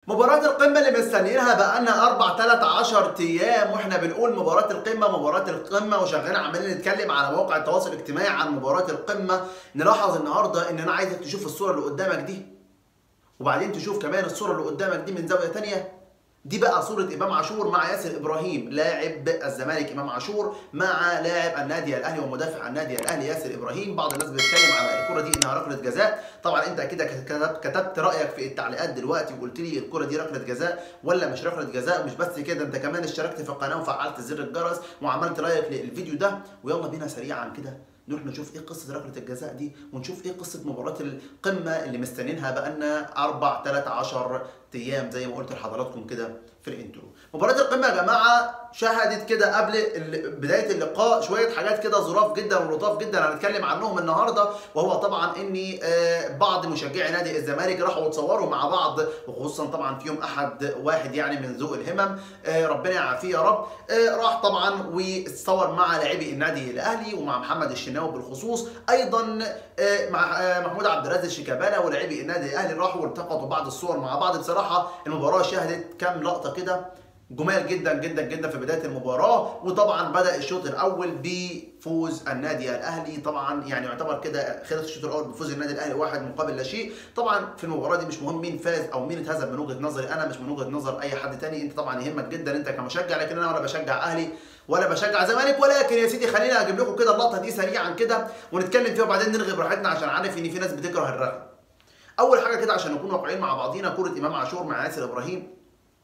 مباراة القمة اللي مستنيينها بقالنا أربع تلات عشر أيام وإحنا بنقول مباراة القمة مباراة القمة وشغالين عمالين نتكلم على مواقع التواصل الاجتماعي عن مباراة القمة نلاحظ النهاردة إن أنا عايزك تشوف الصورة اللي قدامك دي وبعدين تشوف كمان الصورة اللي قدامك دي من زاوية تانية دي بقى صورة إمام عاشور مع ياسر إبراهيم لاعب الزمالك إمام عاشور مع لاعب النادي الأهلي ومدافع النادي الأهلي ياسر إبراهيم بعض الناس بتتكلم على الكرة دي إنها ركلة جزاء طبعا أنت أكيد كتبت, كتبت رأيك في التعليقات دلوقتي وقلت لي الكرة دي ركلة جزاء ولا مش ركلة جزاء مش بس كده أنت كمان اشتركت في القناة وفعلت زر الجرس وعملت رأيك للفيديو ده ويلا بينا سريعا كده نروح نشوف ايه قصه ركله الجزاء دي ونشوف ايه قصه مباراه القمه اللي مستنينها بقالنا اربع 13 ايام زي ما قلت لحضراتكم كده في الانترو مباراه القمه يا جماعه شهدت كده قبل بدايه اللقاء شويه حاجات كده ظراف جدا ولطاف جدا هنتكلم عنهم النهارده وهو طبعا ان بعض مشجعي نادي الزمالك راحوا اتصوروا مع بعض وخصوصا طبعا فيهم احد واحد يعني من ذوق الهمم ربنا يعافيه يا رب راح طبعا واتصور مع لاعبي النادي الاهلي ومع محمد الشناوي بالخصوص ايضا مع محمود عبد الرازق شيكابالا ولاعبي النادي الاهلي راحوا والتقطوا بعض الصور مع بعض بصراحه المباراه شهدت كام لقطه كده جمال جدا جدا جدا في بدايه المباراه وطبعا بدا الشوط الاول بفوز النادي الاهلي طبعا يعني يعتبر كده خلص الشوط الاول بفوز النادي الاهلي واحد مقابل لا شيء طبعا في المباراه دي مش مهم مين فاز او مين اتهزم من وجهه نظري انا مش من وجهه نظر اي حد تاني انت طبعا يهمك جدا انت كمشجع لكن انا ولا بشجع اهلي ولا بشجع زمالك ولكن يا سيدي خلينا اجيب لكم كده اللقطه دي سريعا كده ونتكلم فيها وبعدين نرغي براحتنا عشان عارف ان في ناس بتكره الرغي اول حاجه كده عشان نكون واقعيين مع بعضينا كره امام عاشور مع ياسر ابراهيم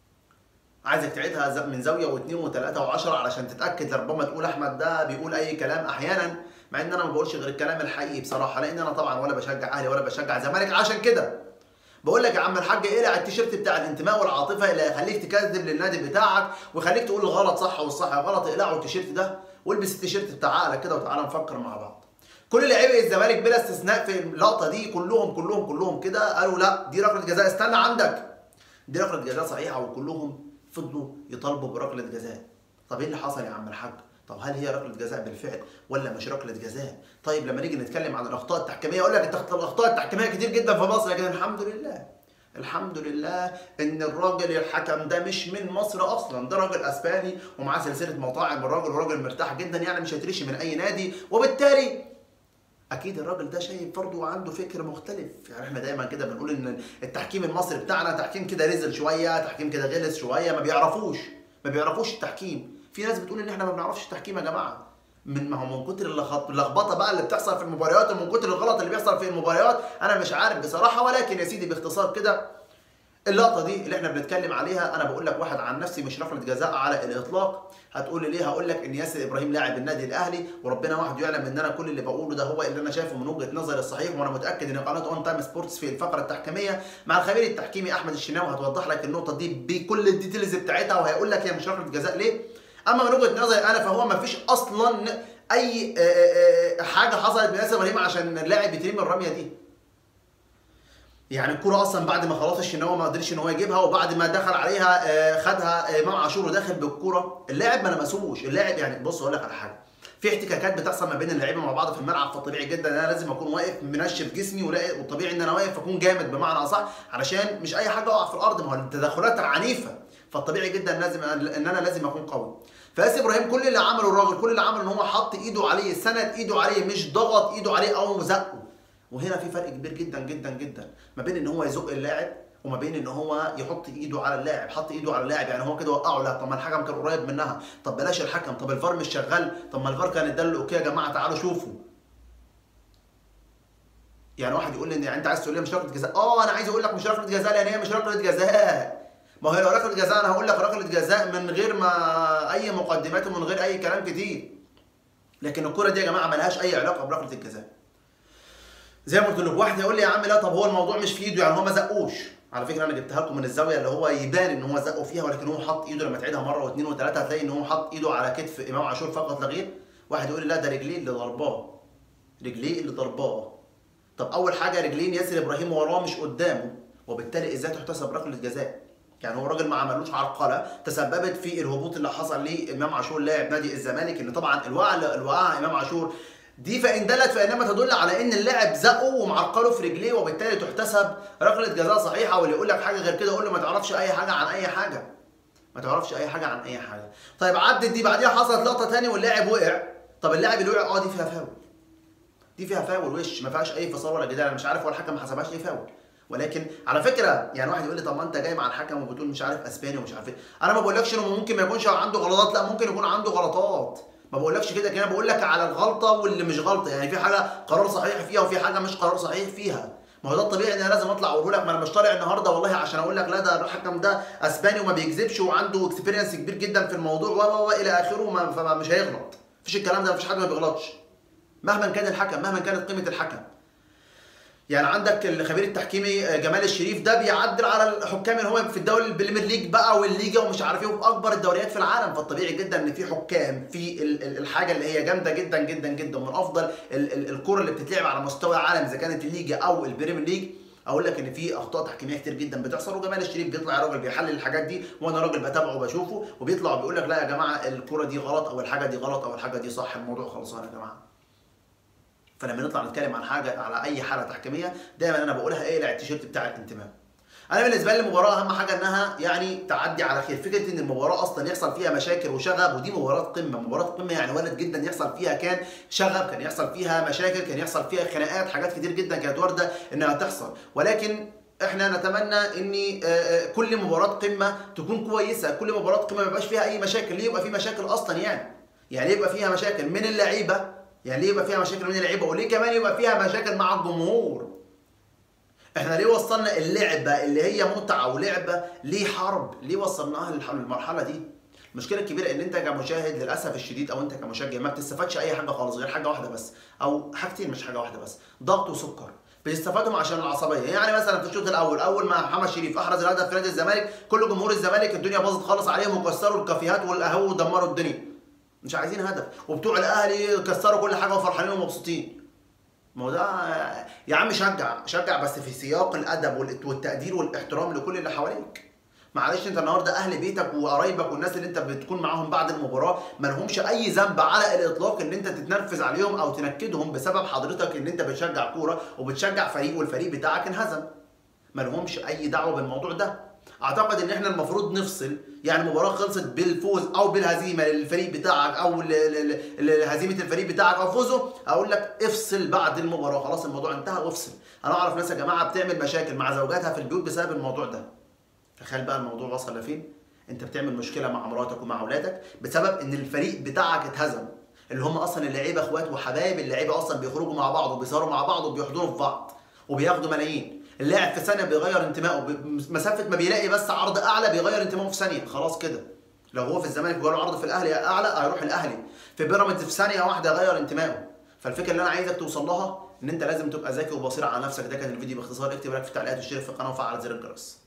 عايزك تعيدها من زاويه واثنين وثلاثه وعشرة علشان تتاكد ربما تقول احمد ده بيقول اي كلام احيانا مع ان انا ما بقولش غير الكلام الحقيقي بصراحه لان انا طبعا ولا بشجع اهلي ولا بشجع زمالك عشان كده بقول لك يا عم الحاج اقلع التيشيرت بتاع الانتماء والعاطفه اللي هيخليك تكذب للنادي بتاعك ويخليك تقول الغلط صح والصح غلط اقلعوا التيشيرت ده والبس التيشيرت بتاع عقلك كده وتعالى نفكر مع بعض كل لاعبي الزمالك بلا استثناء في اللقطه دي كلهم كلهم كلهم كده قالوا لا دي ركله جزاء استنى عندك دي ركله جزاء صحيحه وكلهم فضلوا يطالبوا بركله جزاء طب ايه اللي حصل يا عم الحاج طب هل هي ركله جزاء بالفعل ولا مش ركله جزاء طيب لما نيجي نتكلم عن الاخطاء التحكيميه اقول لك الاخطاء التحكيميه كتير جدا في مصر لكن الحمد لله الحمد لله ان الراجل الحكم ده مش من مصر اصلا ده راجل اسباني ومعاه سلسله مطاعم الراجل وراجل مرتاح جدا يعني مش هيترشي من اي نادي وبالتالي اكيد الراجل ده شايف برضه وعنده فكر مختلف يعني احنا دايما كده بنقول ان التحكيم المصري بتاعنا تحكيم كده رزل شويه تحكيم كده غلس شويه ما بيعرفوش ما بيعرفوش التحكيم في ناس بتقول ان احنا ما بنعرفش التحكيم يا جماعه من ما هو من كتر اللخبطه بقى اللي بتحصل في المباريات ومن كتر الغلط اللي بيحصل في المباريات انا مش عارف بصراحه ولكن يا سيدي باختصار كده اللقطه دي اللي احنا بنتكلم عليها انا بقول لك واحد عن نفسي مش ركله جزاء على الاطلاق هتقول لي ليه هقول لك ان ياسر ابراهيم لاعب النادي الاهلي وربنا وحده يعلم ان انا كل اللي بقوله ده هو اللي انا شايفه من وجهه نظري الصحيح وانا متاكد ان قناه اون تايم سبورتس في الفقره التحكيميه مع الخبير التحكيمي احمد الشناوي هتوضح لك النقطه دي بكل الديتيلز بتاعتها وهيقول لك هي مش ركله جزاء ليه اما من وجهه نظري انا فهو ما فيش اصلا اي حاجه حصلت من ياسر ابراهيم عشان اللاعب يترمي الرميه دي يعني الكرة اصلا بعد ما خلاص الشناوي ما قدرش ان هو يجيبها وبعد ما دخل عليها خدها امام عاشور وداخل بالكرة اللاعب ما لمسوش اللاعب يعني بص اقول لك على حاجه في احتكاكات بتحصل ما بين اللعيبه مع بعض في الملعب فطبيعي جدا ان انا لازم اكون واقف منشف جسمي والطبيعي ان انا واقف اكون جامد بمعنى اصح علشان مش اي حاجه اقع في الارض ما هو التدخلات عنيفه فالطبيعي جدا لازم ان انا لازم اكون قوي فياسر ابراهيم كل اللي عمله الراجل كل اللي عمله ان هو حط ايده عليه سند ايده عليه مش ضغط ايده عليه او زقه وهنا في فرق كبير جدا جدا جدا ما بين ان هو يزق اللاعب وما بين ان هو يحط ايده على اللاعب حط ايده على اللاعب يعني هو كده وقعه لا طب ما الحكم كان قريب منها طب بلاش الحكم طب الفار مش شغال طب ما الفار كان اداله اوكي يا جماعه تعالوا شوفوا يعني واحد يقول لي ان انت عايز تقول لي مش ركله جزاء اه انا عايز اقول لك مش ركله جزاء لان هي مش ركله جزاء ما هي لو ركله جزاء انا هقول لك ركله جزاء من غير ما اي مقدمات ومن غير اي كلام كتير لكن الكره دي يا جماعه ملهاش اي علاقه بركله الجزاء زي ما قلت لكم واحد يقول لي يا عم لا طب هو الموضوع مش في ايده يعني هو ما زقوش على فكره انا جبتها لكم من الزاويه اللي هو يبان ان هو زقه فيها ولكن هو حط ايده لما تعيدها مره واثنين وثلاثه هتلاقي ان هو حط ايده على كتف امام عاشور فقط لا غير واحد يقول لي لا ده رجليه اللي ضرباه رجليه اللي ضرباه طب اول حاجه رجلين ياسر ابراهيم وراه مش قدامه وبالتالي ازاي تحتسب ركله جزاء يعني هو الراجل ما عملوش عرقله تسببت في الهبوط اللي حصل لامام عاشور لاعب نادي الزمالك اللي طبعا الوقعه الوقعه امام عاشور دي فان دلت فانما تدل على ان اللاعب زقه ومعرقله في رجليه وبالتالي تحتسب ركله جزاء صحيحه واللي يقول لك حاجه غير كده قول له ما تعرفش اي حاجه عن اي حاجه ما تعرفش اي حاجه عن اي حاجه طيب عدت دي بعديها حصلت لقطه تاني واللاعب وقع طب اللاعب اللي وقع اه دي فيها فاول دي فيها فاول وش ما فيهاش اي فصال ولا جدال انا مش عارف هو الحكم ما حسبهاش ليه فاول ولكن على فكره يعني واحد يقول لي طب ما انت جاي مع الحكم وبتقول مش عارف اسباني ومش عارف ايه انا ما بقولكش انه ممكن ما يكونش عنده غلطات لا ممكن يكون عنده غلطات ما بقولكش كده كده بقول لك على الغلطه واللي مش غلطه يعني في حاجه قرار صحيح فيها وفي حاجه مش قرار صحيح فيها ما هو ده الطبيعي ان انا لازم اطلع اقول لك ما انا مش طالع النهارده والله عشان اقول لك لا ده الحكم ده اسباني وما بيكذبش وعنده اكسبيرينس كبير جدا في الموضوع و و الى اخره ما فمش هيغلط مفيش الكلام ده مفيش حد ما بيغلطش مهما كان الحكم مهما كانت قيمه الحكم يعني عندك الخبير التحكيمي جمال الشريف ده بيعدل على الحكام اللي هم في الدوري البريمير ليج بقى والليجا ومش عارف ايه وفي اكبر الدوريات في العالم فالطبيعي جدا ان في حكام في الحاجه اللي هي جامده جدا جدا جدا ومن افضل الكره اللي بتتلعب على مستوى العالم اذا كانت الليجا او البريمير ليج اقول لك ان في اخطاء تحكيميه كتير جدا بتحصل وجمال الشريف بيطلع راجل بيحلل الحاجات دي وانا راجل بتابعه وبشوفه وبيطلع وبيقول لك لا يا جماعه الكره دي غلط او الحاجه دي غلط او الحاجه دي صح الموضوع خلصان يا جماعه فلما نطلع نتكلم عن حاجه على اي حاله تحكيميه دايما انا بقولها اقلع التيشيرت بتاع الانتماء انا بالنسبه لي المباراه اهم حاجه انها يعني تعدي على خير فكره ان المباراه اصلا يحصل فيها مشاكل وشغب ودي مباراه قمه مباراه قمه يعني وارد جدا يحصل فيها كان شغب كان يحصل فيها مشاكل كان يحصل فيها خناقات حاجات كتير جدا كانت وارده انها تحصل ولكن احنا نتمنى ان كل مباراه قمه تكون كويسه كل مباراه قمه ما يبقاش فيها اي مشاكل ليه يبقى في مشاكل اصلا يعني يعني يبقى فيها مشاكل من اللعيبه يعني ليه يبقى فيها مشاكل من اللعيبه وليه كمان يبقى فيها مشاكل مع الجمهور احنا ليه وصلنا اللعبه اللي هي متعه ولعبه ليه حرب ليه وصلناها للمرحله دي المشكله الكبيره ان انت كمشاهد للاسف الشديد او انت كمشجع ما بتستفادش اي حاجه خالص غير حاجه واحده بس او حاجتين مش حاجه واحده بس ضغط وسكر بتستفادهم عشان العصبيه يعني مثلا في الشوط الاول اول ما محمد شريف احرز الهدف في نادي الزمالك كل جمهور الزمالك الدنيا باظت خالص عليهم وكسروا الكافيهات والقهوه ودمروا الدنيا مش عايزين هدف وبتوع الاهلي كسروا كل حاجه وفرحانين ومبسوطين ما هو ده يا عم شجع شجع بس في سياق الادب والتقدير والاحترام لكل اللي حواليك معلش انت النهارده اهل بيتك وقرايبك والناس اللي انت بتكون معاهم بعد المباراه ما لهمش اي ذنب على الاطلاق ان انت تتنرفز عليهم او تنكدهم بسبب حضرتك ان انت بتشجع كوره وبتشجع فريق والفريق بتاعك انهزم ما لهمش اي دعوه بالموضوع ده اعتقد ان احنا المفروض نفصل يعني المباراه خلصت بالفوز او بالهزيمه للفريق بتاعك او هزيمه الفريق بتاعك او فوزه اقول لك افصل بعد المباراه خلاص الموضوع انتهى وافصل انا اعرف ناس يا جماعه بتعمل مشاكل مع زوجاتها في البيوت بسبب الموضوع ده تخيل بقى الموضوع وصل لفين انت بتعمل مشكله مع مراتك ومع اولادك بسبب ان الفريق بتاعك اتهزم اللي هم اصلا اللعيبه اخوات وحبايب اللعيبه اصلا بيخرجوا مع بعض وبيسهروا مع بعض وبيحضروا في بعض وبياخدوا ملايين اللاعب في ثانيه بيغير انتمائه مسافه ما بيلاقي بس عرض اعلى بيغير انتمائه في ثانيه خلاص كده لو هو في الزمالك وجاله عرض في الاهلي اعلى هيروح الاهلي في بيراميدز في ثانيه واحده غير انتمائه فالفكره اللي انا عايزك توصل لها ان انت لازم تبقى ذكي وبصير على نفسك ده كان الفيديو باختصار اكتب لك في التعليقات واشترك في القناه وفعل زر الجرس